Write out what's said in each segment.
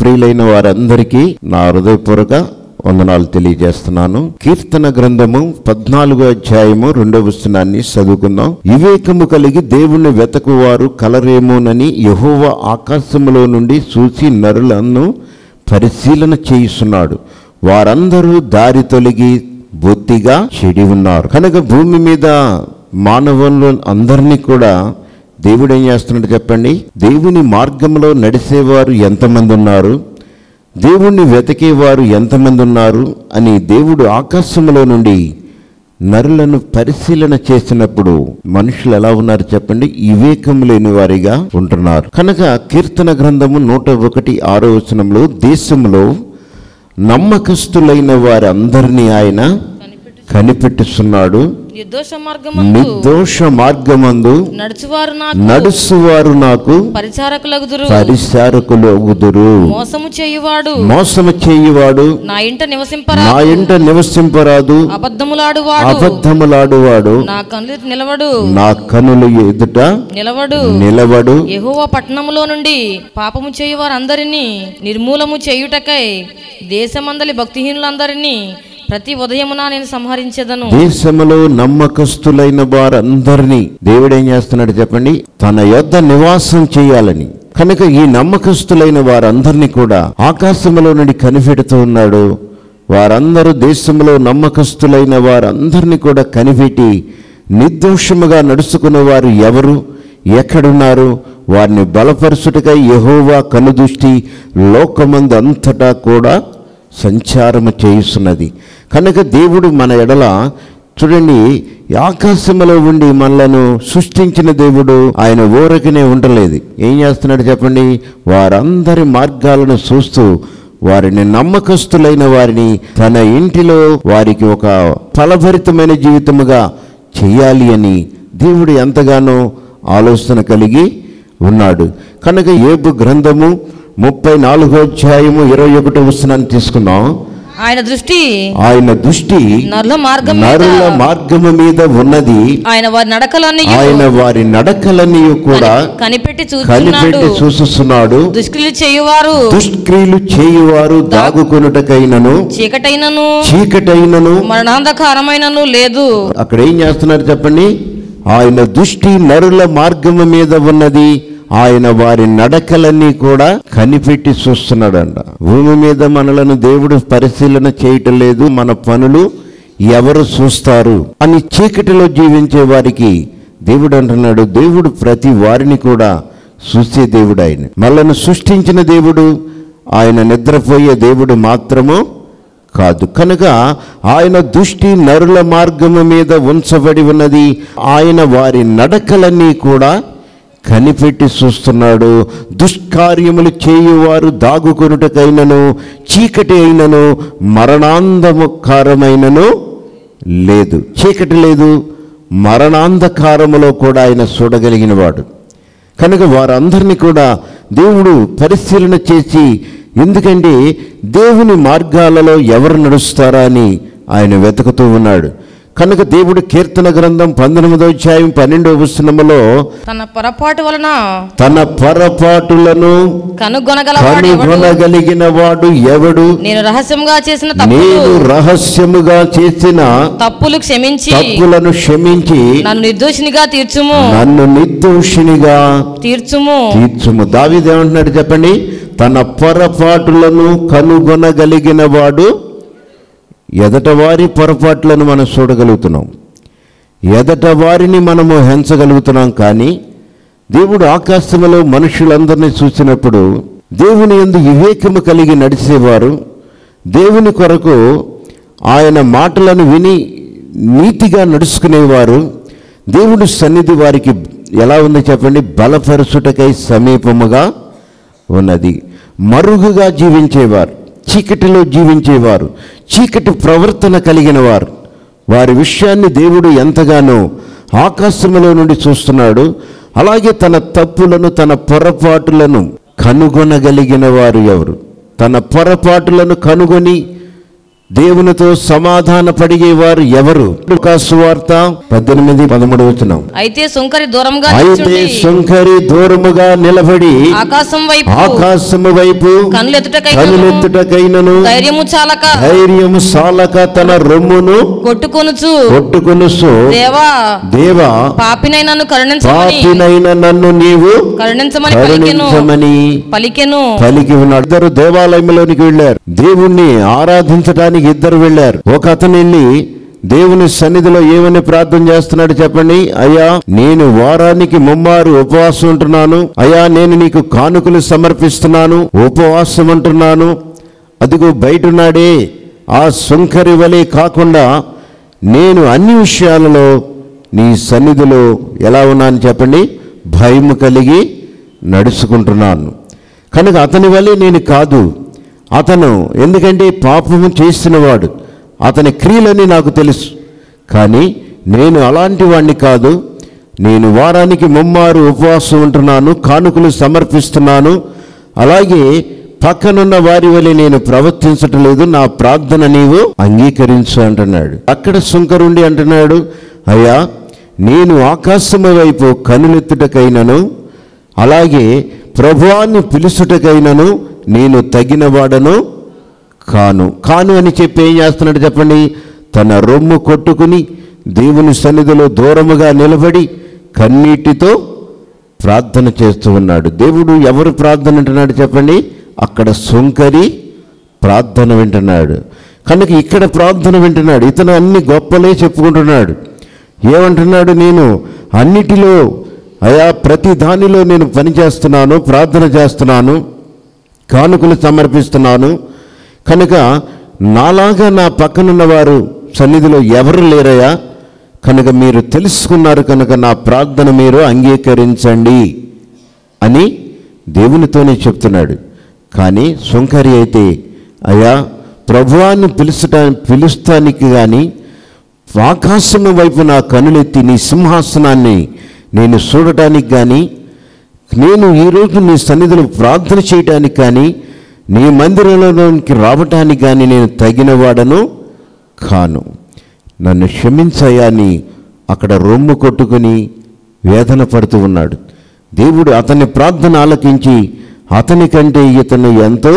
ప్రియులైన వారందరికీ నా హృదయపూర్వక వందనాలు తెలియజేస్తున్నాను కీర్తన గ్రంథము పద్నాలుగో అధ్యాయము రెండవ వచనాన్ని చదువుకుందాం వివేకము కలిగి దేవుణ్ణి వెతకువారు కలరేమోనని యహోవ ఆకాశములో నుండి చూసి నరులను పరిశీలన చేయిస్తున్నాడు వారందరూ దారి తొలగి బొత్తిగా చెడి ఉన్నారు కనుక భూమి మీద మానవులు అందరినీ కూడా దేవుడు ఏం చేస్తున్నాడు చెప్పండి దేవుని మార్గంలో నడిచేవారు ఎంతమంది ఉన్నారు దేవుణ్ణి వెతికేవారు ఎంతమంది ఉన్నారు అని దేవుడు ఆకాశంలో నుండి నరులను పరిశీలన చేసినప్పుడు మనుషులు ఎలా ఉన్నారు చెప్పండి వివేకం లేని వారిగా ఉంటున్నారు కనుక కీర్తన గ్రంథము నూట ఒకటి ఆరో వచనంలో దేశంలో నమ్మకస్తులైన వారందరినీ ఆయన కనిపెట్టుస్తున్నాడు నిర్దోష మార్గము నిర్దోష మార్గమందు నడుచువారు నాకు నడుస్తువారు నాకు పరిచారకులగుదురు పరిచారకులు అగుదురు మోసము చేయువాడు మోసము చేయువాడు నా ఇంట నివసింపరా నా ఇంట నివసింపరాదు అబద్ధములాడువాడు అబద్ధములాడువాడు నా కన్ను నిలవడు నా కనులు ఎదుట నిలవడు నిలవడు యెహోవా పట్టణములో నుండి పాపము చేయువారందరినీ నిర్మూలము చేయుటకై దేశమందలి భక్తిహీనులందరినీ ప్రతి ఉదయమున నేను సంహరించెదను దేశములో నమ్మకస్తులైన వారందరినీ దేవుడు ఏం చేస్తున్నాడు చెప్పండి తన యొద్ద నివాసం చేయాలని కనుక ఈ నమ్మకస్తులైన వారందరినీ కూడా ఆకాశములో నుండి కనిపెడుతూ ఉన్నాడు వారందరూ దేశంలో నమ్మకస్తులైన వారందరినీ కూడా కనిపెట్టి నిర్దోషముగా నడుచుకున్న వారు ఎవరు ఎక్కడున్నారు వారిని బలపరుచుటకై యెహోవా కనుదృష్టి లోకమందు అంతటా కూడా సంచారము చేయుస్తున్నది కనుక దేవుడు మన ఎడల చూడండి ఆకాశములో ఉండి మనలను సృష్టించిన దేవుడు ఆయన ఊరకనే ఉండలేదు ఏం చేస్తున్నాడు చెప్పండి వారందరి మార్గాలను చూస్తూ వారిని నమ్మకస్తులైన వారిని తన ఇంటిలో వారికి ఒక ఫలభరితమైన జీవితముగా చేయాలి అని దేవుడు ఎంతగానో ఆలోచన కలిగి ఉన్నాడు కనుక ఏబు గ్రంథము ముప్పై నాలుగో అధ్యాయము ఇరవై ఒకటో వచనాన్ని తీసుకుందాం ఆయన దృష్టి ఆయన దృష్టి నరుల మార్గం మీద నరుల మార్గము మీద ఉన్నది ఆయన వారి నడకలన్నీ ఆయన వారి నడకలన్నీ కూడా కనిపెట్టి చూస్తున్నాడు కనిపెట్టి చూస్తున్నాడు దుష్క్రియలు చేయువారు దుష్క్రియలు చేయువారు దాగుకొనుటకైనను చీకటైనను చీకటైనను మరణాంధకారమైనను లేదు అక్కడ ఏం చేస్తున్నారు చెప్పండి ఆయన దృష్టి నరుల మార్గము మీద ఉన్నది ఆయన వారి నడకలన్నీ కూడా కనిపెట్టి చూస్తున్నాడంట భూమి మీద మనలను దేవుడు పరిశీలన చేయటం లేదు మన పనులు ఎవరు చూస్తారు అని చీకటిలో జీవించే వారికి దేవుడు అంటున్నాడు దేవుడు ప్రతి వారిని కూడా చూసే దేవుడు ఆయన మనల్ని సృష్టించిన దేవుడు ఆయన నిద్రపోయే దేవుడు మాత్రము కాదు కనుక ఆయన దృష్టి నరుల మార్గము మీద ఉంచబడి ఉన్నది ఆయన వారి నడకలన్నీ కూడా కనిపెట్టి చూస్తున్నాడు దుష్కార్యములు చేయువారు దాగుకొనుటకైనను చీకటి అయినను మరణాంధముకారమైనను లేదు చీకటి లేదు మరణాంధకారములో కూడా ఆయన చూడగలిగిన వాడు కనుక వారందరినీ కూడా దేవుడు పరిశీలన చేసి ఎందుకంటే దేవుని మార్గాలలో ఎవరు నడుస్తారా అని ఆయన వెతుకుతూ ఉన్నాడు కనుక దేవుడు కీర్తన గ్రంథం పంతొమ్మిదో అధ్యాయం పన్నెండవ వచనములో తన పొరపాటు వలన తన పొరపాటులను కనుగొనగలవాడు ఎవడు? కనుగొనగలిగిన వాడు ఎవడు నేను రహస్యంగా చేసిన తప్పులు నేను రహస్యముగా చేసిన తప్పులు క్షమించి తప్పులను క్షమించి నన్ను నిర్దోషినిగా తీర్చుము నన్ను నిర్దోషినిగా తీర్చుము తీర్చుము దావీదేమంటున్నాడు చెప్పండి తన పొరపాటులను కనుగొనగలిగిన వాడు ఎదటవారి పొరపాట్లను మనం చూడగలుగుతున్నాం ఎదట వారిని మనము హెంచగలుగుతున్నాం కానీ దేవుడు ఆకాశంలో మనుషులందరినీ చూసినప్పుడు దేవుని ఎందు వివేకము కలిగి నడిచేవారు దేవుని కొరకు ఆయన మాటలను విని నీతిగా నడుచుకునేవారు దేవుడు సన్నిధి వారికి ఎలా ఉంది చెప్పండి బలపరుచుటకై సమీపముగా ఉన్నది మరుగుగా జీవించేవారు చీకటిలో జీవించేవారు చీకటి ప్రవర్తన కలిగిన వారు వారి విషయాన్ని దేవుడు ఎంతగానో ఆకాశములో నుండి చూస్తున్నాడు అలాగే తన తప్పులను తన పొరపాటులను కనుగొనగలిగిన వారు ఎవరు తన పొరపాటులను కనుగొని దేవునితో సమాధాన పడిగేవారు ఎవరు సువార్త పద్దెనిమిది పదమూడు వచనం అయితే సుంకరి దూరంగా అయితే నిల్చుండి శంకరి దూరముగా నిలబడి ఆకాశం వైపు ఆకాశము వైపు కనులెత్తుటకై కనులెత్తుటకైనను ధైర్యము చాలక ధైర్యము సాలక తన రొమ్మును కొట్టుకొనుచు కొట్టుకొనుసు దేవా దేవా పాపినై నన్ను కరుణించమని పాపినైన నన్ను నీవు కరుణించమని పలికెను కరుణించమని పలికెను పలికి ఉన్నాడు ఇద్దరు దేవాలయంలోనికి వెళ్ళారు దేవుణ్ణి ఆరాధించడానికి ఇద్దరు వెళ్ళారు ఒక అతను వెళ్ళి దేవుని సన్నిధిలో ఏమని ప్రార్థన చేస్తున్నాడు చెప్పండి అయ్యా నేను వారానికి ముమ్మారు ఉపవాసం ఉంటున్నాను అయ్యా నేను నీకు కానుకలు సమర్పిస్తున్నాను ఉపవాసం ఉంటున్నాను అదిగో బయటున్నాడే ఆ సుంకరి వలె కాకుండా నేను అన్ని విషయాలలో నీ సన్నిధిలో ఎలా ఉన్నాను చెప్పండి భయం కలిగి నడుచుకుంటున్నాను కనుక అతని వల్లే నేను కాదు అతను ఎందుకంటే పాపము చేసినవాడు అతని క్రియలని నాకు తెలుసు కానీ నేను అలాంటి వాడిని కాదు నేను వారానికి ముమ్మారు ఉపవాసం ఉంటున్నాను కానుకలు సమర్పిస్తున్నాను అలాగే పక్కనున్న వారి వలె నేను ప్రవర్తించటం లేదు నా ప్రార్థన నీవు అంగీకరించు అంటున్నాడు అక్కడ సుంకరుండి అంటున్నాడు అయ్యా నేను ఆకాశము వైపు కనులెత్తుటకైనను అలాగే ప్రభువాన్ని పిలుచుటకైనను నేను తగినవాడను కాను కాను అని చెప్పి ఏం చేస్తున్నాడు చెప్పండి తన రొమ్ము కొట్టుకుని దేవుని సన్నిధిలో దూరముగా నిలబడి కన్నీటితో ప్రార్థన చేస్తూ ఉన్నాడు దేవుడు ఎవరు ప్రార్థన వింటున్నాడు చెప్పండి అక్కడ సుంకరి ప్రార్థన వింటున్నాడు కనుక ఇక్కడ ప్రార్థన వింటున్నాడు ఇతను అన్ని గొప్పలే చెప్పుకుంటున్నాడు ఏమంటున్నాడు నేను అన్నిటిలో అయా ప్రతి దానిలో నేను పని చేస్తున్నాను ప్రార్థన చేస్తున్నాను కానుకలు సమర్పిస్తున్నాను కనుక నాలాగా నా పక్కనున్న వారు సన్నిధిలో ఎవరు లేరయ్యా కనుక మీరు తెలుసుకున్నారు కనుక నా ప్రార్థన మీరు అంగీకరించండి అని దేవునితోనే చెప్తున్నాడు కానీ సుంకరి అయితే అయ్యా ప్రభువాన్ని పిలుచటా పిలుస్తానికి కానీ ఆకాశము వైపు నా కనులెత్తి నీ సింహాసనాన్ని నేను చూడటానికి కానీ నేను ఈరోజు నీ సన్నిధిలో ప్రార్థన చేయటానికి కానీ నీ మందిరంలోనికి రావటానికి కానీ నేను తగినవాడను కాను నన్ను క్షమించయ్యా అని అక్కడ రొమ్ము కొట్టుకుని వేదన పడుతూ ఉన్నాడు దేవుడు అతని ప్రార్థన ఆలకించి అతని కంటే ఇతను ఎంతో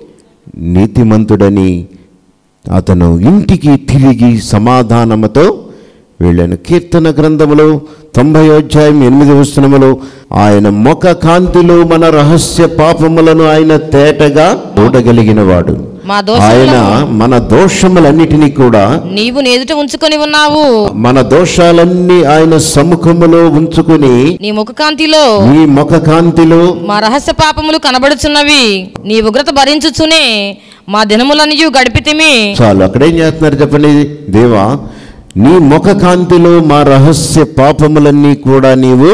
నీతిమంతుడని అతను ఇంటికి తిరిగి సమాధానముతో వెళ్ళాను కీర్తన గ్రంథములో తొంభై అధ్యాయం ఎనిమిది వచనములో ఆయన ముఖ కాంతిలో మన రహస్య పాపములను ఆయన తేటగా చూడగలిగిన వాడు మా ఆయన దోషములను మన దోషములన్నిటినీ కూడా నీవు నెదుట ఉంచుకొని ఉన్నావు మన దోషాలన్నీ ఆయన సముఖములో ఉంచుకుని నీ ముఖకాంతిలో ఈ ముఖ కాంతిలో మా రహస్య పాపములు కనబడుచున్నవి నీ ఉగ్రత భరించుచునే మా దినములనియు గడిపితిమి చాలు అక్కడేం చేస్తున్నారు చెప్పండి దేవా నీ ముఖ కాంతిలో మా రహస్య పాపములన్నీ కూడా నీవు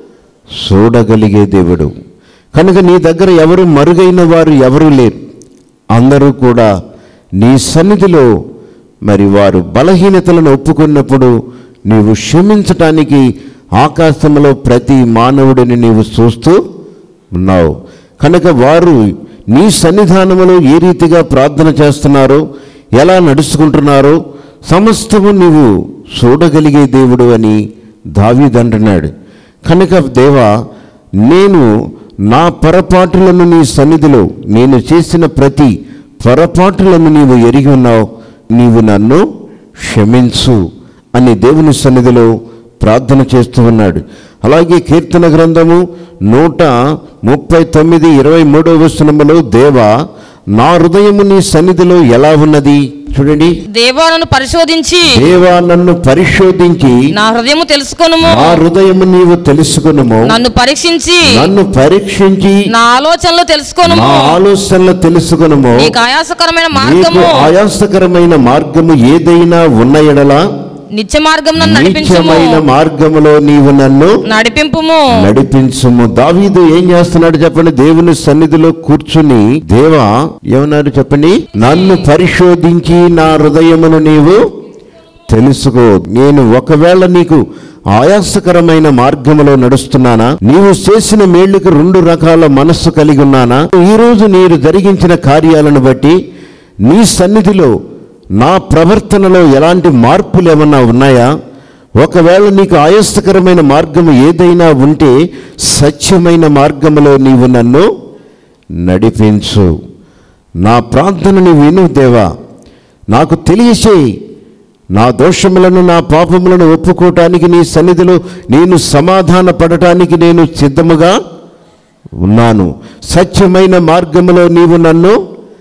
చూడగలిగే దేవుడు కనుక నీ దగ్గర ఎవరు మరుగైన వారు ఎవరు లేరు అందరూ కూడా నీ సన్నిధిలో మరి వారు బలహీనతలను ఒప్పుకున్నప్పుడు నీవు క్షమించటానికి ఆకాశంలో ప్రతి మానవుడిని నీవు చూస్తూ ఉన్నావు కనుక వారు నీ సన్నిధానములో ఏ రీతిగా ప్రార్థన చేస్తున్నారో ఎలా నడుచుకుంటున్నారో సమస్తము నీవు చూడగలిగే దేవుడు అని దావీదంటున్నాడు కనుక దేవా నేను నా పొరపాటులను నీ సన్నిధిలో నేను చేసిన ప్రతి పొరపాటులను నీవు ఎరిగి ఉన్నావు నీవు నన్ను క్షమించు అని దేవుని సన్నిధిలో ప్రార్థన చేస్తూ ఉన్నాడు అలాగే కీర్తన గ్రంథము నూట ముప్పై తొమ్మిది ఇరవై మూడో వచనములో దేవా నా హృదయము నీ సన్నిధిలో ఎలా ఉన్నది చూడండి దేవా నన్ను పరిశోధించి దేవా నన్ను పరిశోధించి నా హృదయము తెలుసుకొనుము నా హృదయము నీవు తెలుసుకునుము నన్ను పరీక్షించి నన్ను పరీక్షించి నా ఆలోచనలు తెలుసుకొనుము నా ఆలోచనలు తెలుసుకునుము నీకు ఆయాసకరమైన నీకు మార్గము ఆయాసకరమైన మార్గము ఏదైనా ఉన్న ఎడల నిత్య మార్గం నన్ను నడిపించుము నీచమైన మార్గములో నీవు నన్ను నడిపింపుము నడిపించుము దావీదు ఏం చేస్తున్నాడు చెప్పండి దేవుని సన్నిధిలో కూర్చుని దేవా ఏమన్నారు చెప్పండి నన్ను పరిశోధించి నా హృదయమును నీవు తెలుసుకో నేను ఒకవేళ నీకు ఆయాసకరమైన మార్గములో నడుస్తున్నానా నీవు చేసిన మేళ్లకు రెండు రకాల మనస్సు కలిగి ఉన్నానా ఈ రోజు నేను జరిగించిన కార్యాలను బట్టి నీ సన్నిధిలో నా ప్రవర్తనలో ఎలాంటి మార్పులు ఏమన్నా ఉన్నాయా ఒకవేళ నీకు ఆయాస్తకరమైన మార్గము ఏదైనా ఉంటే సత్యమైన మార్గములో నీవు నన్ను నడిపించు నా ప్రార్థనని విను దేవా నాకు తెలియచేయి నా దోషములను నా పాపములను ఒప్పుకోవటానికి నీ సన్నిధిలో నేను సమాధాన పడటానికి నేను సిద్ధముగా ఉన్నాను సత్యమైన మార్గములో నీవు నన్ను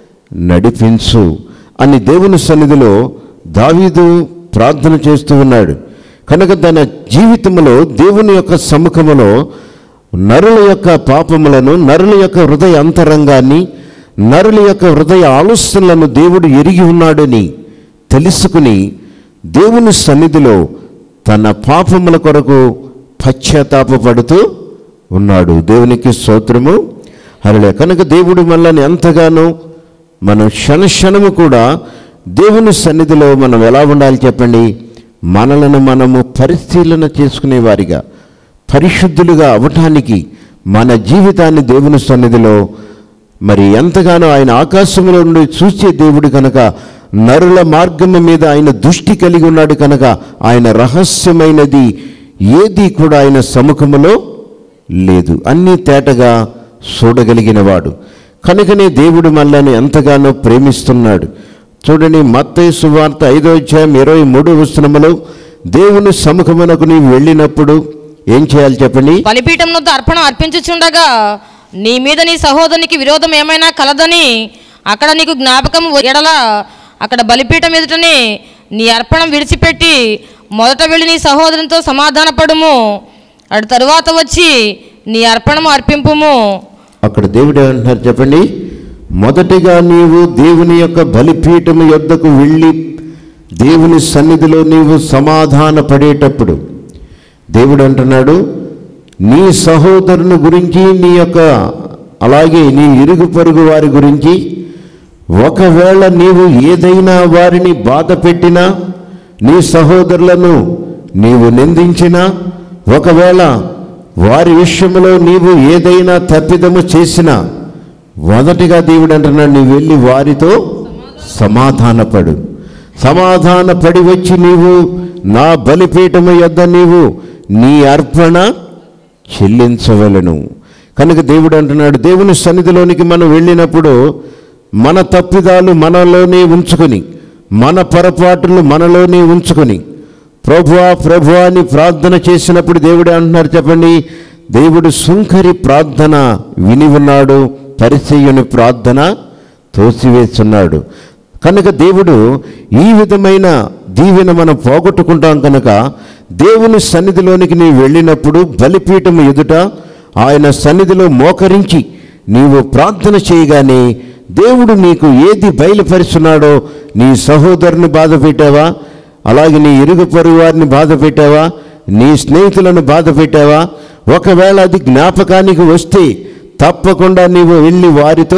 నడిపించు అని దేవుని సన్నిధిలో దావీదు ప్రార్థన చేస్తూ ఉన్నాడు కనుక తన జీవితంలో దేవుని యొక్క సముఖములో నరుల యొక్క పాపములను నరుల యొక్క హృదయ అంతరంగాన్ని నరుల యొక్క హృదయ ఆలోచనలను దేవుడు ఎరిగి ఉన్నాడని తెలుసుకుని దేవుని సన్నిధిలో తన పాపముల కొరకు పశ్చాత్తాపడుతూ ఉన్నాడు దేవునికి స్తోత్రము హరలే కనుక దేవుడు మనల్ని ఎంతగానో మనం క్షణక్షణము కూడా దేవుని సన్నిధిలో మనం ఎలా ఉండాలి చెప్పండి మనలను మనము పరిశీలన చేసుకునే వారిగా పరిశుద్ధులుగా అవటానికి మన జీవితాన్ని దేవుని సన్నిధిలో మరి ఎంతగానో ఆయన ఆకాశంలో నుండి చూసే దేవుడు కనుక నరుల మార్గము మీద ఆయన దృష్టి కలిగి ఉన్నాడు కనుక ఆయన రహస్యమైనది ఏది కూడా ఆయన సముఖములో లేదు అన్నీ తేటగా చూడగలిగినవాడు కనుకనే దేవుడు మనల్ని ఎంతగానో ప్రేమిస్తున్నాడు చూడండి మత్తయి సువార్త ఐదో అధ్యాయం ఇరవై మూడు వచనములో దేవుని సముఖమునకు నీవు వెళ్ళినప్పుడు ఏం చేయాలి చెప్పండి బలిపీఠం వద్ద అర్పణ అర్పించుచుండగా నీ మీద నీ సహోదరునికి విరోధం ఏమైనా కలదని అక్కడ నీకు జ్ఞాపకం ఎడల అక్కడ బలిపీఠం ఎదుటనే నీ అర్పణం విడిచిపెట్టి మొదట వెళ్ళి నీ సహోదరునితో సమాధానపడుము అటు తరువాత వచ్చి నీ అర్పణము అర్పింపుము అక్కడ దేవుడు ఏమంటున్నారు చెప్పండి మొదటిగా నీవు దేవుని యొక్క బలిపీఠము యొద్దకు వెళ్ళి దేవుని సన్నిధిలో నీవు సమాధాన పడేటప్పుడు దేవుడు అంటున్నాడు నీ సహోదరుని గురించి నీ యొక్క అలాగే నీ ఇరుగు పొరుగు వారి గురించి ఒకవేళ నీవు ఏదైనా వారిని బాధ పెట్టినా నీ సహోదరులను నీవు నిందించినా ఒకవేళ వారి విషయంలో నీవు ఏదైనా తప్పిదము చేసినా మొదటిగా దేవుడు అంటున్నాడు నీవు వెళ్ళి వారితో సమాధానపడు సమాధానపడి వచ్చి నీవు నా బలిపీఠము యొద్ద నీవు నీ అర్పణ చెల్లించవలను కనుక దేవుడు అంటున్నాడు దేవుని సన్నిధిలోనికి మనం వెళ్ళినప్పుడు మన తప్పిదాలు మనలోనే ఉంచుకొని మన పొరపాట్లు మనలోనే ఉంచుకొని ప్రభువా ప్రభువా అని ప్రార్థన చేసినప్పుడు దేవుడు అంటున్నారు చెప్పండి దేవుడు సుంకరి ప్రార్థన విని ఉన్నాడు పరిచయుని ప్రార్థన తోసివేస్తున్నాడు కనుక దేవుడు ఈ విధమైన దీవెన మనం పోగొట్టుకుంటాం కనుక దేవుని సన్నిధిలోనికి నీవు వెళ్ళినప్పుడు బలిపీఠం ఎదుట ఆయన సన్నిధిలో మోకరించి నీవు ప్రార్థన చేయగానే దేవుడు నీకు ఏది బయలుపరుస్తున్నాడో నీ సహోదరుని బాధ పెట్టావా అలాగే నీ ఇరుగు పొరుగు వారిని బాధ పెట్టావా నీ స్నేహితులను బాధ పెట్టావా ఒకవేళ అది జ్ఞాపకానికి వస్తే తప్పకుండా నీవు వెళ్ళి వారితో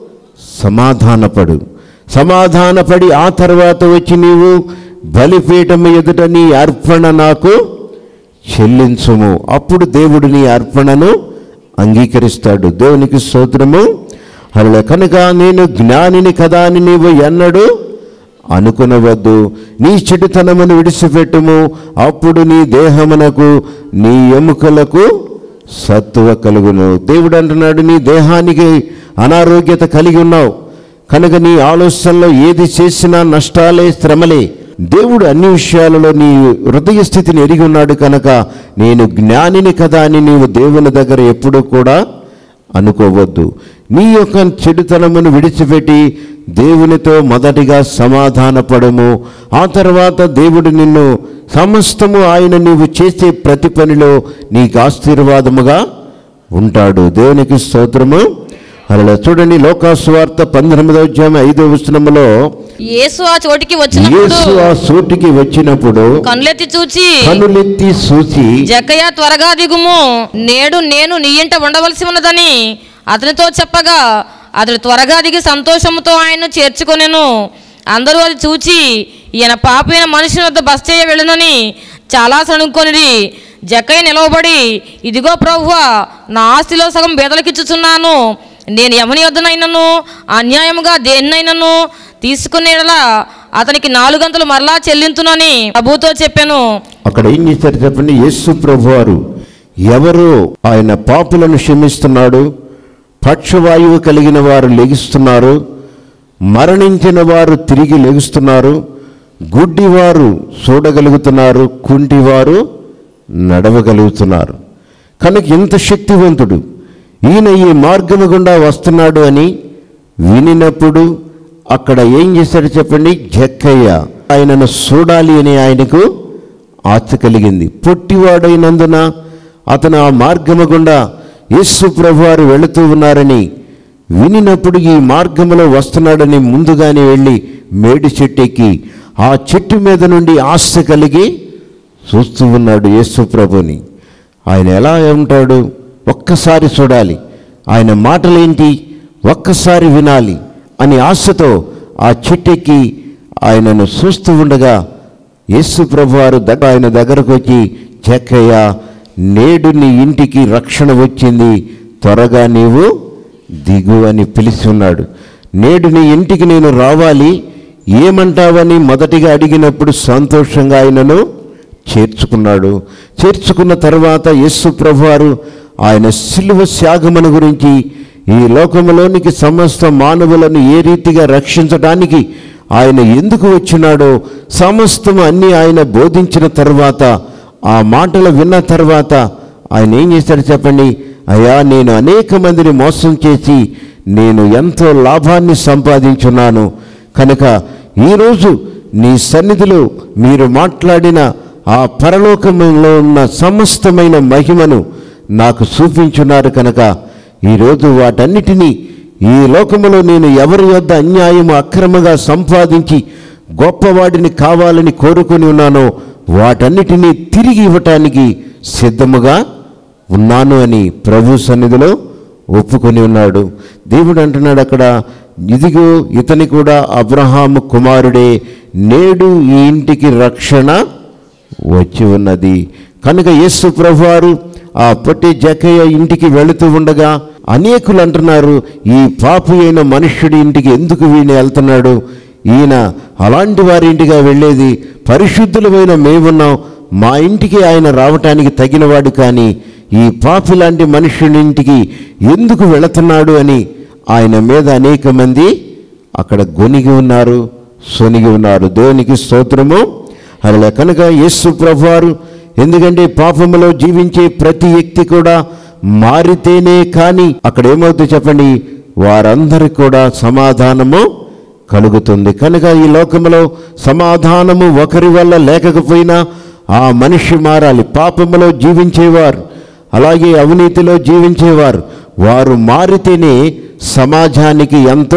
సమాధానపడు సమాధానపడి ఆ తర్వాత వచ్చి నీవు బలిపీఠం ఎదుట నీ అర్పణ నాకు చెల్లించుము అప్పుడు దేవుడు నీ అర్పణను అంగీకరిస్తాడు దేవునికి స్తోత్రము అలా కనుక నేను జ్ఞానిని కదా అని నీవు ఎన్నడూ అనుకునవద్దు నీ చెడుతనమును విడిచిపెట్టుము అప్పుడు నీ దేహమునకు నీ ఎముకలకు సత్తువ కలుగును దేవుడు అంటున్నాడు నీ దేహానికి అనారోగ్యత కలిగి ఉన్నావు కనుక నీ ఆలోచనలో ఏది చేసినా నష్టాలే శ్రమలే దేవుడు అన్ని విషయాలలో నీ హృదయ స్థితిని ఎరిగి ఉన్నాడు కనుక నేను జ్ఞానిని కదా అని నీవు దేవుని దగ్గర ఎప్పుడూ కూడా అనుకోవద్దు నీ యొక్క చెడుతనమును విడిచిపెట్టి దేవునితో మొదటిగా సమాధానపడము ఆ తర్వాత దేవుడు నిన్ను సమస్తము ఆయన నీవు చేసే ప్రతి పనిలో నీకు ఆశీర్వాదముగా ఉంటాడు దేవునికి స్తోత్రము అలా చూడండి లోకాసువార్త పంతొమ్మిదవ అధ్యాయం ఐదవ వచనములో యేసు ఆ చోటికి వచ్చినప్పుడు యేసు ఆ సూటికి వచ్చినప్పుడు కనులెత్తి చూచి కనులెత్తి చూసి జక్కయ్య త్వరగా దిగుము నేడు నేను నీ ఇంట ఉండవలసి ఉన్నదని అతనితో చెప్పగా అతడు త్వరగా దిగి సంతోషముతో ఆయన్ను చేర్చుకొనెను అందరూ అది చూచి ఈయన పాపైన మనిషి వద్ద బస్ చేయ వెళ్ళునని చాలా సణుక్కొనిది జక్కయ్య నిలవబడి ఇదిగో ప్రభువా నా ఆస్తిలో సగం బేదలకిచ్చుచున్నాను నేను ఎవని వద్దనైనను అన్యాయముగా దేన్నైనను తీసుకునేలా అతనికి నాలుగంతలు మరలా చెల్లింతునని ప్రభుతో చెప్పాను అక్కడ ఏం చేశారు చెప్పండి యేసు ప్రభు వారు ఎవరు ఆయన పాపులను క్షమిస్తున్నాడు పక్షవాయువు కలిగిన వారు లెగిస్తున్నారు మరణించిన వారు తిరిగి లెగుస్తున్నారు గుడ్డివారు చూడగలుగుతున్నారు కుంటివారు నడవగలుగుతున్నారు కనుక ఇంత శక్తివంతుడు ఈయన ఈ మార్గము గుండా వస్తున్నాడు అని వినినప్పుడు అక్కడ ఏం చేశాడు చెప్పండి జక్కయ్య ఆయనను చూడాలి అని ఆయనకు ఆశ కలిగింది పొట్టివాడైనందున అతను ఆ మార్గము గుండా యేసు ప్రభువారు వెళుతూ ఉన్నారని వినినప్పుడు ఈ మార్గములో వస్తున్నాడని ముందుగానే వెళ్ళి మేడి చెట్టు ఎక్కి ఆ చెట్టు మీద నుండి ఆశ కలిగి చూస్తూ ఉన్నాడు యేసు ప్రభుని ఆయన ఎలా ఉంటాడు ఒక్కసారి చూడాలి ఆయన మాటలేంటి ఒక్కసారి వినాలి అని ఆశతో ఆ చెట్టెక్కి ఆయనను చూస్తూ ఉండగా యేసు ప్రభువారు దగ్గర ఆయన దగ్గరకు వచ్చి చెక్కయ్య నేడు నీ ఇంటికి రక్షణ వచ్చింది త్వరగా నీవు దిగు అని పిలిచి ఉన్నాడు నేడు నీ ఇంటికి నేను రావాలి ఏమంటావని మొదటిగా అడిగినప్పుడు సంతోషంగా ఆయనను చేర్చుకున్నాడు చేర్చుకున్న తర్వాత యేసు ప్రభువారు ఆయన శిలువ త్యాగమును గురించి ఈ లోకములోనికి సమస్త మానవులను ఏ రీతిగా రక్షించడానికి ఆయన ఎందుకు వచ్చినాడో సమస్తము అన్నీ ఆయన బోధించిన తర్వాత ఆ మాటలు విన్న తర్వాత ఆయన ఏం చేశాడు చెప్పండి అయ్యా నేను అనేక మందిని మోసం చేసి నేను ఎంతో లాభాన్ని సంపాదించున్నాను కనుక ఈరోజు నీ సన్నిధిలో మీరు మాట్లాడిన ఆ పరలోకంలో ఉన్న సమస్తమైన మహిమను నాకు చూపించున్నారు కనుక ఈరోజు వాటన్నిటినీ ఈ లోకములో నేను ఎవరి యొద్ద అన్యాయము అక్రమంగా సంపాదించి గొప్పవాడిని కావాలని కోరుకొని ఉన్నానో వాటన్నిటినీ తిరిగి ఇవ్వటానికి సిద్ధముగా ఉన్నాను అని ప్రభు సన్నిధిలో ఒప్పుకొని ఉన్నాడు దేవుడు అంటున్నాడు అక్కడ ఇదిగో ఇతని కూడా అబ్రహాము కుమారుడే నేడు ఈ ఇంటికి రక్షణ వచ్చి ఉన్నది కనుక యేసు ప్రభువారు ఆ పొట్టి జకయ్య ఇంటికి వెళుతూ ఉండగా అనేకులు అంటున్నారు ఈ పాపు అయిన మనుష్యుడి ఇంటికి ఎందుకు వీణ వెళ్తున్నాడు ఈయన అలాంటి వారి ఇంటిగా వెళ్ళేది పరిశుద్ధులమైన మేమున్నాం మా ఇంటికి ఆయన రావటానికి తగినవాడు కానీ ఈ పాపి లాంటి మనుష్యుని ఇంటికి ఎందుకు వెళుతున్నాడు అని ఆయన మీద అనేక మంది అక్కడ గొనిగి ఉన్నారు సొనిగి ఉన్నారు దేవునికి స్తోత్రము అలా కనుక యేసు ప్రభువారు ఎందుకంటే పాపములో జీవించే ప్రతి వ్యక్తి కూడా మారితేనే కానీ అక్కడ ఏమవుతుంది చెప్పండి వారందరికి కూడా సమాధానము కలుగుతుంది కనుక ఈ లోకములో సమాధానము ఒకరి వల్ల లేకపోయినా ఆ మనిషి మారాలి పాపములో జీవించేవారు అలాగే అవినీతిలో జీవించేవారు వారు మారితేనే సమాజానికి ఎంతో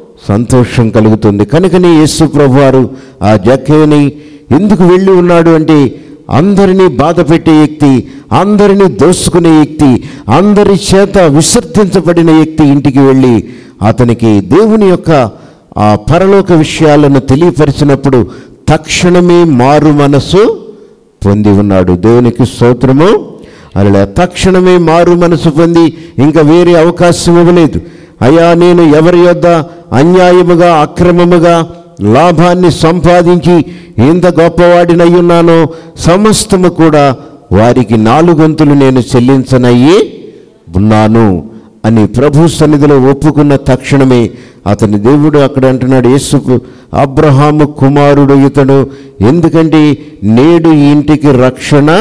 సంతోషం కలుగుతుంది కనుకనే యేసు ప్రభువారు ఆ జక్కని ఎందుకు వెళ్ళి ఉన్నాడు అంటే అందరినీ బాధ పెట్టే వ్యక్తి అందరినీ దోసుకునే వ్యక్తి అందరి చేత విసర్జించబడిన వ్యక్తి ఇంటికి వెళ్ళి అతనికి దేవుని యొక్క ఆ పరలోక విషయాలను తెలియపరిచినప్పుడు తక్షణమే మారు మనసు పొంది ఉన్నాడు దేవునికి స్తోత్రము అలా తక్షణమే మారు మనసు పొంది ఇంకా వేరే అవకాశం ఇవ్వలేదు అయ్యా నేను ఎవరి యొద్ద అన్యాయముగా అక్రమముగా లాభాన్ని సంపాదించి ఎంత గొప్పవాడినై ఉన్నానో సమస్తము కూడా వారికి నాలుగొంతులు నేను చెల్లించనయ్యి ఉన్నాను అని ప్రభు సన్నిధిలో ఒప్పుకున్న తక్షణమే అతని దేవుడు అక్కడ అంటున్నాడు యేసు అబ్రహాము కుమారుడు ఇతడు ఎందుకంటే నేడు ఈ ఇంటికి రక్షణ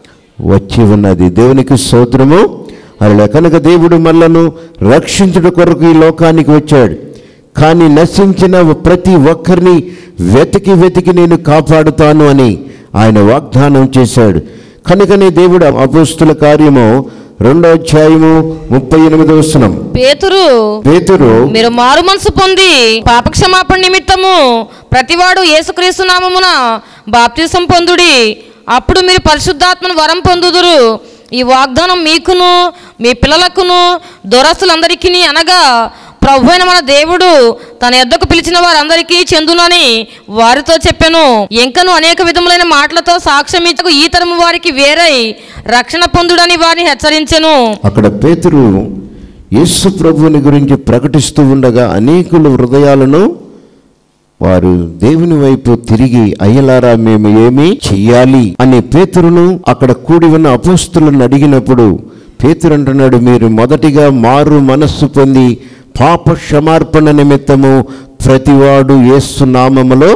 వచ్చి ఉన్నది దేవునికి స్తోత్రము అలా కనుక దేవుడు మళ్ళను రక్షించుట కొరకు ఈ లోకానికి వచ్చాడు కానీ నశించిన ప్రతి ఒక్కరిని వెతికి వెతికి నేను కాపాడుతాను అని ఆయన వాగ్దానం చేశాడు కనుకనే దేవుడు అపోస్తుల కార్యము రెండో అధ్యాయము ముప్పై ఎనిమిదో వచనం పేతురు పేతురు మీరు మారు మనసు పొంది పాపక్షమాపణ నిమిత్తము ప్రతివాడు యేసుక్రీస్తు నామమున బాప్తిసం పొందుడి అప్పుడు మీరు పరిశుద్ధాత్మను వరం పొందుదురు ఈ వాగ్దానం మీకును మీ పిల్లలకును దురస్తులందరికీ అనగా ప్రభు అయిన మన దేవుడు తన ఎద్దకు పిలిచిన వారందరికీ చెందునని వారితో చెప్పాను ఇంకను అనేక విధములైన మాటలతో సాక్ష్యం ఇచ్చకు ఈ తరము వారికి వేరై రక్షణ పొందుడని వారిని హెచ్చరించెను అక్కడ పేతురు యేసు ప్రభువుని గురించి ప్రకటిస్తూ ఉండగా అనేకుల హృదయాలను వారు దేవుని వైపు తిరిగి అయ్యలారా మేము ఏమి చెయ్యాలి అనే పేతురును అక్కడ కూడి ఉన్న అపోస్తులను అడిగినప్పుడు పేతురు అంటున్నాడు మీరు మొదటిగా మారు మనస్సు పొంది పాప క్షమార్పణ నిమిత్తము ప్రతివాడు యేసు నామములో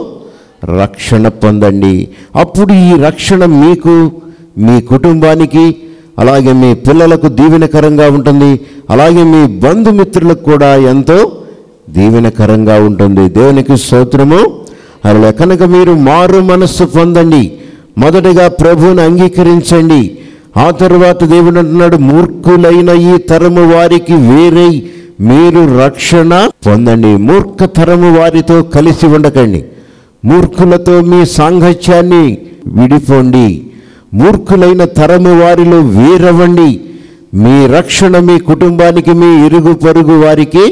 రక్షణ పొందండి అప్పుడు ఈ రక్షణ మీకు మీ కుటుంబానికి అలాగే మీ పిల్లలకు దీవెనకరంగా ఉంటుంది అలాగే మీ బంధుమిత్రులకు కూడా ఎంతో దీవెనకరంగా ఉంటుంది దేవునికి స్తోత్రము అలా కనుక మీరు మారు మనస్సు పొందండి మొదటగా ప్రభువుని అంగీకరించండి ఆ తరువాత దేవుడు అంటున్నాడు మూర్ఖులైన ఈ తరము వారికి వేరే మీరు రక్షణ పొందండి మూర్ఖ తరము వారితో కలిసి ఉండకండి మూర్ఖులతో మీ సాంగత్యాన్ని విడిపోండి మూర్ఖులైన తరము వారిలో వేరవ్వండి మీ రక్షణ మీ కుటుంబానికి మీ ఇరుగు పొరుగు వారికి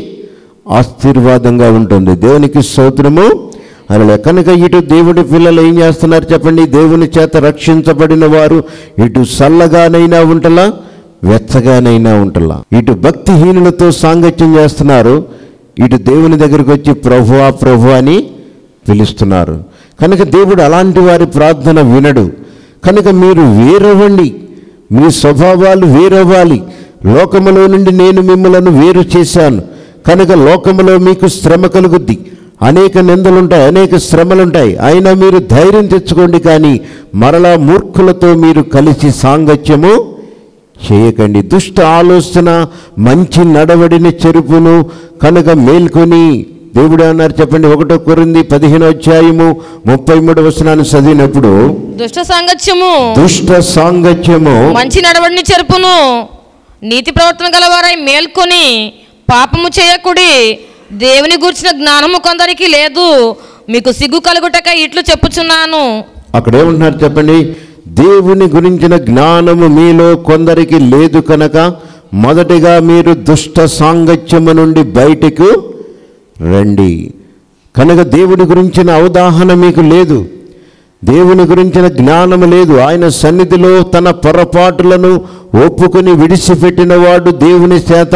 ఆశీర్వాదంగా ఉంటుంది దేవునికి స్తోత్రము అలా కనుక ఇటు దేవుడి పిల్లలు ఏం చేస్తున్నారు చెప్పండి దేవుని చేత రక్షించబడిన వారు ఇటు చల్లగానైనా ఉంటలా వెచ్చగానైనా ఉంటలా ఇటు భక్తిహీనులతో సాంగత్యం చేస్తున్నారు ఇటు దేవుని దగ్గరికి వచ్చి ప్రభువా ప్రభు అని పిలుస్తున్నారు కనుక దేవుడు అలాంటి వారి ప్రార్థన వినడు కనుక మీరు వేరవ్వండి మీ స్వభావాలు వేరవ్వాలి లోకములో నుండి నేను మిమ్మలను వేరు చేశాను కనుక లోకములో మీకు శ్రమ కలుగుద్ది అనేక నిందలుంటాయి అనేక శ్రమలుంటాయి అయినా మీరు ధైర్యం తెచ్చుకోండి కానీ మరలా మూర్ఖులతో మీరు కలిసి సాంగత్యము చేయకండి దుష్ట ఆలోచన మంచి నడవడిని చెరుపును కనుక మేల్కొని దేవుడు అన్నారు చెప్పండి ఒకటో కొరింది పదిహేను అధ్యాయము ముప్పై మూడు వచనాన్ని చదివినప్పుడు దుష్ట సాంగత్యము దుష్ట సాంగత్యము మంచి నడవడిని చెరుపును నీతి ప్రవర్తన గలవారై మేల్కొని పాపము చేయకుడి దేవుని గూర్చిన జ్ఞానము కొందరికి లేదు మీకు సిగ్గు కలుగుటక ఇట్లు చెప్పుచున్నాను అక్కడ ఏమంటున్నారు చెప్పండి దేవుని గురించిన జ్ఞానము మీలో కొందరికి లేదు కనుక మొదటిగా మీరు దుష్ట సాంగత్యము నుండి బయటకు రండి కనుక దేవుని గురించిన అవగాహన మీకు లేదు దేవుని గురించిన జ్ఞానము లేదు ఆయన సన్నిధిలో తన పొరపాటులను ఒప్పుకొని విడిచిపెట్టిన వాడు దేవుని చేత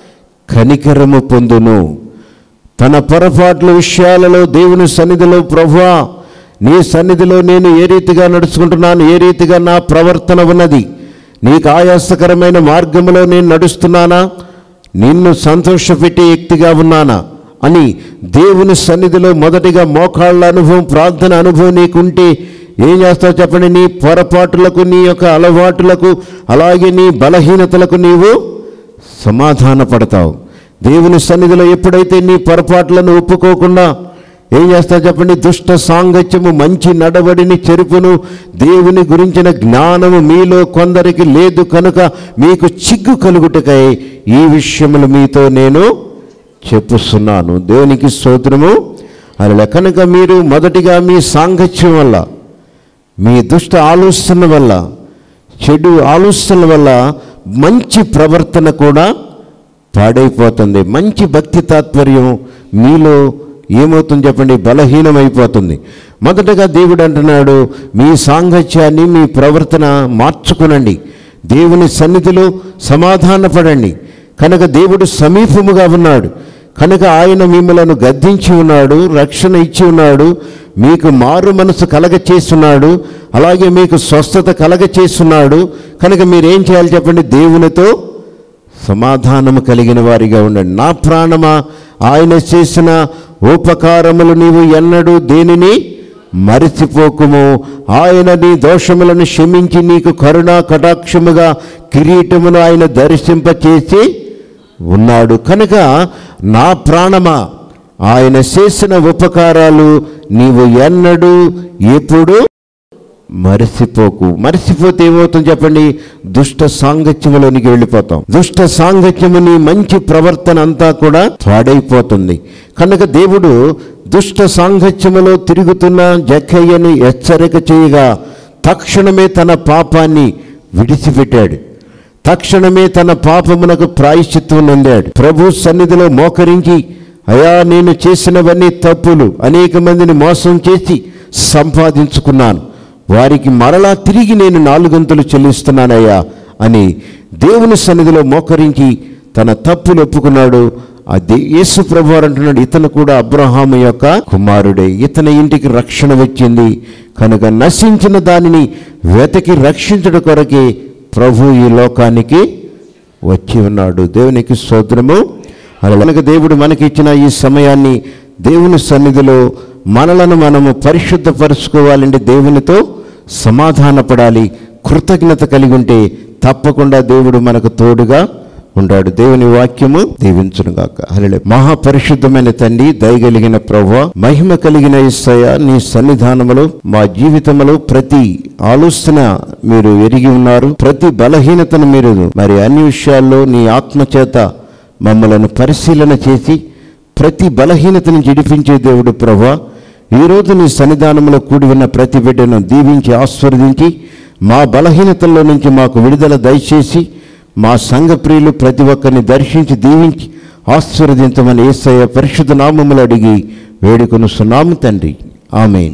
కనికరము పొందును తన పొరపాట్ల విషయాలలో దేవుని సన్నిధిలో ప్రభువా నీ సన్నిధిలో నేను ఏ రీతిగా నడుచుకుంటున్నాను ఏ రీతిగా నా ప్రవర్తన ఉన్నది నీకు ఆయాసకరమైన మార్గంలో నేను నడుస్తున్నానా నిన్ను సంతోషపెట్టే వ్యక్తిగా ఉన్నానా అని దేవుని సన్నిధిలో మొదటిగా మోకాళ్ళ అనుభవం ప్రార్థన అనుభవం నీకుంటే ఏం చేస్తావు చెప్పండి నీ పొరపాటులకు నీ యొక్క అలవాటులకు అలాగే నీ బలహీనతలకు నీవు సమాధాన పడతావు దేవుని సన్నిధిలో ఎప్పుడైతే నీ పొరపాట్లను ఒప్పుకోకుండా ఏం చేస్తావు చెప్పండి దుష్ట సాంగత్యము మంచి నడవడిని చెరుపును దేవుని గురించిన జ్ఞానము మీలో కొందరికి లేదు కనుక మీకు చిగ్గు కలుగుటకై ఈ విషయములు మీతో నేను చెప్పుస్తున్నాను దేవునికి స్తోత్రము అలా కనుక మీరు మొదటిగా మీ సాంగత్యం వల్ల మీ దుష్ట ఆలోచన వల్ల చెడు ఆలోచనల వల్ల మంచి ప్రవర్తన కూడా పాడైపోతుంది మంచి భక్తి తాత్పర్యం మీలో ఏమవుతుంది చెప్పండి బలహీనమైపోతుంది మొదటగా దేవుడు అంటున్నాడు మీ సాంగత్యాన్ని మీ ప్రవర్తన మార్చుకునండి దేవుని సన్నిధిలో సమాధానపడండి కనుక దేవుడు సమీపముగా ఉన్నాడు కనుక ఆయన మిమ్మలను గద్దించి ఉన్నాడు రక్షణ ఇచ్చి ఉన్నాడు మీకు మారు మనసు కలగ చేస్తున్నాడు అలాగే మీకు స్వస్థత కలగ చేస్తున్నాడు కనుక మీరేం చేయాలి చెప్పండి దేవునితో సమాధానము కలిగిన వారిగా ఉండండి నా ప్రాణమా ఆయన చేసిన ఉపకారములు నీవు ఎన్నడూ దేనిని మరిచిపోకుము ఆయన నీ దోషములను క్షమించి నీకు కరుణా కటాక్షముగా కిరీటమును ఆయన దర్శింపచేసి ఉన్నాడు కనుక నా ప్రాణమా ఆయన చేసిన ఉపకారాలు నీవు ఎన్నడూ ఎప్పుడు మరిసిపోకు మరిసిపోతే ఏమవుతుంది చెప్పండి దుష్ట సాంగత్యములోనికి వెళ్ళిపోతాం దుష్ట సాంగత్యము నీ మంచి ప్రవర్తన అంతా కూడా పాడైపోతుంది కనుక దేవుడు దుష్ట సాంగత్యములో తిరుగుతున్న జక్కయ్యని హెచ్చరిక చేయగా తక్షణమే తన పాపాన్ని విడిచిపెట్టాడు తక్షణమే తన పాపమునకు ప్రాయశ్చిత్వం పొందాడు ప్రభు సన్నిధిలో మోకరించి అయా నేను చేసినవన్నీ తప్పులు అనేక మందిని మోసం చేసి సంపాదించుకున్నాను వారికి మరలా తిరిగి నేను నాలుగంతులు చెల్లిస్తున్నానయ్యా అని దేవుని సన్నిధిలో మోకరించి తన తప్పులు ఒప్పుకున్నాడు అది యేసు ప్రభు వారు అంటున్నాడు ఇతను కూడా అబ్రహాము యొక్క కుమారుడే ఇతని ఇంటికి రక్షణ వచ్చింది కనుక నశించిన దానిని వెతకి రక్షించడం కొరకే ప్రభు ఈ లోకానికి వచ్చి ఉన్నాడు దేవునికి స్తోత్రము అలా కనుక దేవుడు మనకిచ్చిన ఈ సమయాన్ని దేవుని సన్నిధిలో మనలను మనము పరిశుద్ధపరచుకోవాలంటే దేవునితో సమాధానపడాలి కృతజ్ఞత కలిగి ఉంటే తప్పకుండా దేవుడు మనకు తోడుగా ఉంటాడు దేవుని వాక్యము దీవించునుగాక హల్లెలూయా మహాపరిశుద్ధమైన తండ్రి దయగలిగిన ప్రభు మహిమ కలిగిన ఇస్తయ నీ సన్నిధానములో మా జీవితంలో ప్రతి ఆలోచన మీరు ఎరిగి ఉన్నారు ప్రతి బలహీనతను మీరు మరి అన్ని విషయాల్లో నీ ఆత్మచేత మమ్మలను పరిశీలన చేసి ప్రతి బలహీనతను జడిపించే దేవుడు ప్రభా ఈరోజు నీ సన్నిధానంలో కూడి ఉన్న ప్రతి బిడ్డను దీవించి ఆస్వాదించి మా బలహీనతల్లో నుంచి మాకు విడుదల దయచేసి మా సంఘ ప్రియులు ప్రతి ఒక్కరిని దర్శించి దీవించి ఆశీర్వదించమని ఏసయ్య పరిశుద్ధ నామములు అడిగి వేడుకొను సున్నాము తండ్రి ఆమెన్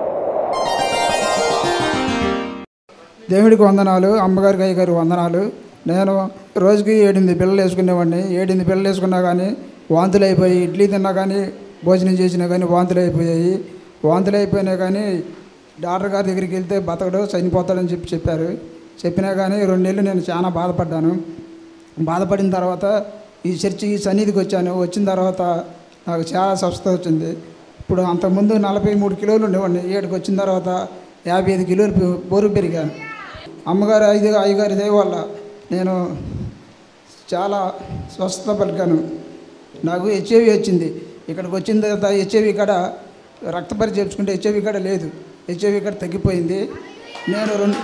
దేవుడికి వందనాలు అమ్మగారికి అయ్యగారికి వందనాలు నేను రోజుకి ఏడెనిమిది పిల్లలు వేసుకునేవాడిని ఏడెనిమిది పిల్లలు వేసుకున్నా కానీ వాంతులు అయిపోయి ఇడ్లీ తిన్నా కానీ భోజనం చేసినా కానీ వాంతులు అయిపోయాయి వాంతులు అయిపోయినా కానీ డాక్టర్ గారి దగ్గరికి వెళ్తే బతకడు చనిపోతాడని చెప్పి చెప్పారు చెప్పినా కానీ రెండు నెలలు నేను చాలా బాధపడ్డాను బాధపడిన తర్వాత ఈ చర్చి ఈ సన్నిధికి వచ్చాను వచ్చిన తర్వాత నాకు చాలా స్వస్థత వచ్చింది ఇప్పుడు అంతకుముందు నలభై మూడు కిలోలు ఉండేవాడిని ఏడుకి వచ్చిన తర్వాత యాభై ఐదు కిలోలు పె- బరువు పెరిగాను అమ్మగారు ఐదు అయ్యగారి దయ వల్ల నేను చాలా స్వస్థత పలికాను నాకు హెచ్ఐవి వచ్చింది ఇక్కడికి వచ్చిన తర్వాత హెచ్ఐవి కాడ రక్త పరీక్ష చేయించుకుంటే హెచ్ఐవి కాడ లేదు హెచ్ఐవి కాడ తగ్గిపోయింది నేను రెండు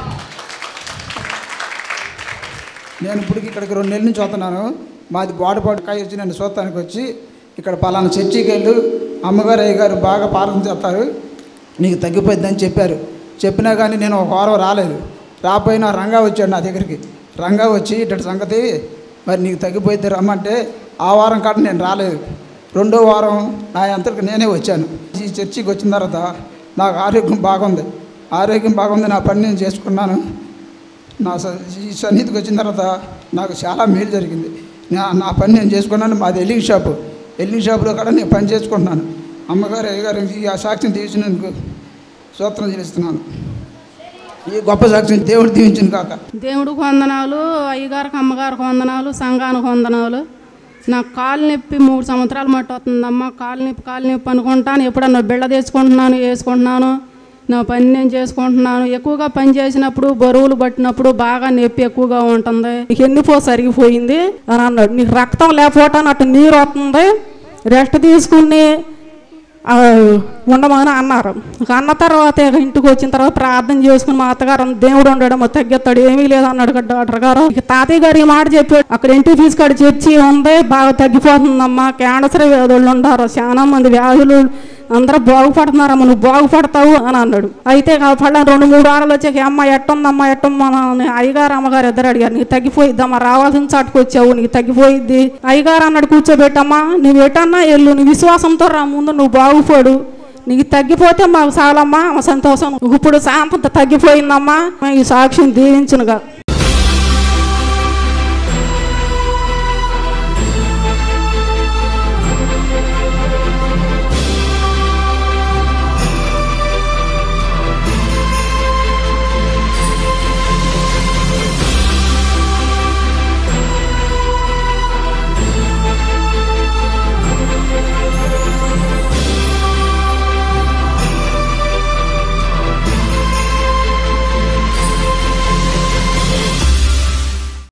నేను ఇప్పుడు ఇక్కడికి రెండు నెలల నుంచి వస్తున్నాను మాది బాడుపాటు కాయ వచ్చి నేను చూడటానికి వచ్చి ఇక్కడ పలానా చర్చికి వెళ్ళు అమ్మగారు అయ్యగారు బాగా పాలన చేస్తారు నీకు తగ్గిపోద్దని చెప్పారు చెప్పినా కానీ నేను ఒక వారం రాలేదు రాపోయినా రంగా వచ్చాడు నా దగ్గరికి రంగా వచ్చి ఇటు సంగతి మరి నీకు తగ్గిపోయిద్ది రమ్మంటే ఆ వారం కాడ నేను రాలేదు రెండో వారం నా అంతటికి నేనే వచ్చాను ఈ చర్చికి వచ్చిన తర్వాత నాకు ఆరోగ్యం బాగుంది ఆరోగ్యం బాగుంది నా పని నేను చేసుకున్నాను నా స- ఈ సన్నిధికి వచ్చిన తర్వాత నాకు చాలా మేలు జరిగింది నా నా పని నేను చేసుకున్నాను మాది ఎల్లింగ్ షాపు ఎల్లింగ్ షాపులో కూడా నేను పని చేసుకుంటున్నాను అమ్మగారు అయ్యగారు ఈ ఆ సాక్ష్యం తీసినందుకు సూత్రం చెల్లిస్తున్నాను ఈ గొప్ప సాక్ష్యం దేవుడు దీవించిన కాక దేవుడికి వందనాలు అయ్యగారికి అమ్మగారికి వందనాలు సంఘానికి వందనాలు నాకు కాలు నొప్పి మూడు సంవత్సరాలు మట్టి వస్తుందమ్మా కాలు నొప్పి కాలు నొప్పి అనుకుంటాను ఎప్పుడన్నా బిళ్ళ తెచ్చుకుంటున్నాను వేసుకుంటున్నాను నా పని నేను చేసుకుంటున్నాను ఎక్కువగా పని చేసినప్పుడు బరువులు పట్టినప్పుడు బాగా నొప్పి ఎక్కువగా ఉంటుంది నీకు ఎన్నిపో సరిగిపోయింది అని అన్నాడు నీకు రక్తం లేకపోవటానికి అటు నీరు వస్తుంది రెస్ట్ తీసుకుని ఆ, ఉండమని అన్నారు ఇక అన్న తర్వాత ఇక ఇంటికి వచ్చిన తర్వాత ప్రార్థన చేసుకుని మా అత్తగారు దేవుడు ఉండడం తగ్గిస్తాడు ఏమీ లేదు అన్నాడు కదా డాక్టర్ గారు ఇక తాతయ్య గారు ఈ మాట చెప్పాడు అక్కడ ఇంటి ఫీజు కాడ చర్చి ఉంది బాగా తగ్గిపోతుందమ్మా క్యాన్సర్ వ్యాధులు ఉన్నారు చాలా మంది వ్యాధులు అందరూ బాగుపడుతున్నారమ్మ నువ్వు బాగుపడతావు అని అన్నాడు అయితే పళ్ళ రెండు మూడు వారాలు వచ్చాక అమ్మ ఎట్టుందమ్మా ఎట్టమ్మా అని అయ్యగారు అమ్మగారు ఇద్దరు అడిగారు నీకు తగ్గిపోయిద్దమ్మా రావాల్సిన చాటుకు వచ్చావు నీకు తగ్గిపోయిద్ది అయ్యగారు అన్నాడు కూర్చోబెట్టమ్మా నువ్వు ఎటన్నా ఎల్లు నీ విశ్వాసంతో రా ముందు నువ్వు బాగుపడు నీకు తగ్గిపోతే మాకు చాలమ్మా సంతోషం ఇప్పుడు శాంతత తగ్గిపోయిందమ్మా ఈ సాక్ష్యం దీవించునుగా